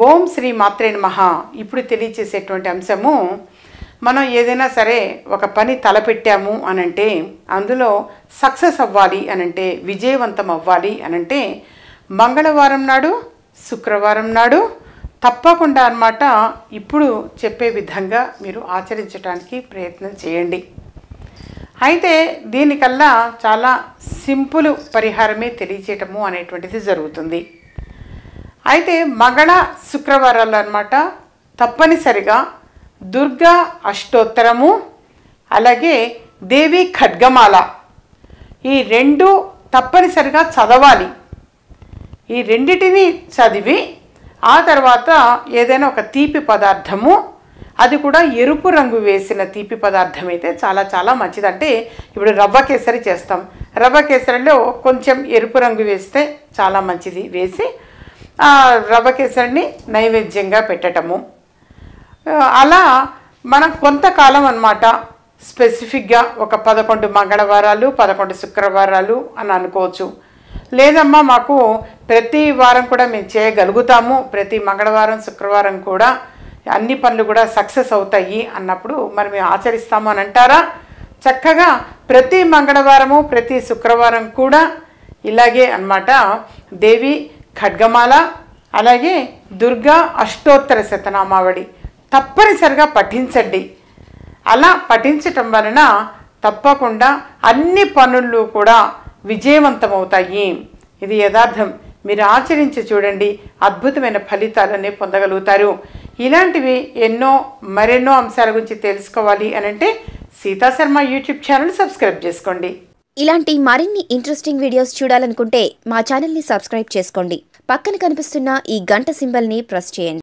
ఓం శ్రీ మాత్రే నమః ఇప్పుడు తెలియచేసేటువంటి అంశము మనం ఏదైనా సరే ఒక పని తలపెట్టాము అనంటే అందులో సక్సెస్ అవ్వాలి అనంటే విజయవంతం అవ్వాలి అనంటే మంగళవారం నాడు శుక్రవారం నాడు తప్పకుండా అన్నమాట ఇప్పుడు చెప్పే విధంగా మీరు ఆచరించడానికి ప్రయత్నం చేయండి అయితే దీనికల్లా చాలా సింపుల్ పరిహారమే తెలియచేయటము అనేటువంటిది జరుగుతుంది అయితే మంగళ శుక్రవారాలు అన్నమాట తప్పనిసరిగా దుర్గా అష్టోత్తరము అలాగే దేవి ఖడ్గమాల ఈ రెండు తప్పనిసరిగా చదవాలి ఈ రెండిటిని చదివి ఆ తర్వాత ఏదైనా ఒక తీపి పదార్థము అది కూడా ఎరుపు రంగు వేసిన తీపి పదార్థం అయితే చాలా చాలా మంచిది అంటే ఇప్పుడు రవ్వ కేసరి చేస్తాం రవ్వ కేసరిలో కొంచెం ఎరుపు రంగు వేస్తే చాలా మంచిది వేసి ఆ రవ్వ కేసరిని నైవేద్యంగా పెట్టటము ఆ, అలా మనం కొంతకాలం అన్నమాట స్పెసిఫిక్గా ఒక పదకొండు మంగళవారాలు పదకొండు శుక్రవారాలు అని అనుకోవచ్చు లేదమ్మా మాకు ప్రతి వారం కూడా మేము చేయగలుగుతాము ప్రతి మంగళవారం శుక్రవారం కూడా అన్ని పనులు కూడా సక్సెస్ అవుతాయి అన్నప్పుడు మరి మేము ఆచరిస్తాము అని అంటారా చక్కగా ప్రతి మంగళవారము ప్రతి శుక్రవారం కూడా ఇలాగే అన్నమాట దేవి ఖడ్గమాల అలాగే దుర్గా అష్టోత్తర శతనామావళి తప్పనిసరిగా పఠించండి అలా పఠించటం వలన తప్పకుండా అన్ని పనులు కూడా విజయవంతమవుతాయి ఇది యథార్థం మీరు ఆచరించి చూడండి అద్భుతమైన ఫలితాలనే పొందగలుగుతారు ఇలాంటివి ఎన్నో మరెన్నో అంశాల గురించి తెలుసుకోవాలి అని అంటే Sita Sharma YouTube channel subscribe చేసుకోండి ఇలాంటి మరిన్ని ఇంట్రెస్టింగ్ వీడియోస్ చూడాలనుకుంటే మా ఛానల్ని సబ్స్క్రైబ్ చేసుకోండి పక్కన కనిపిస్తున్న ఈ గంట సింబల్ని ప్రెస్ చేయండి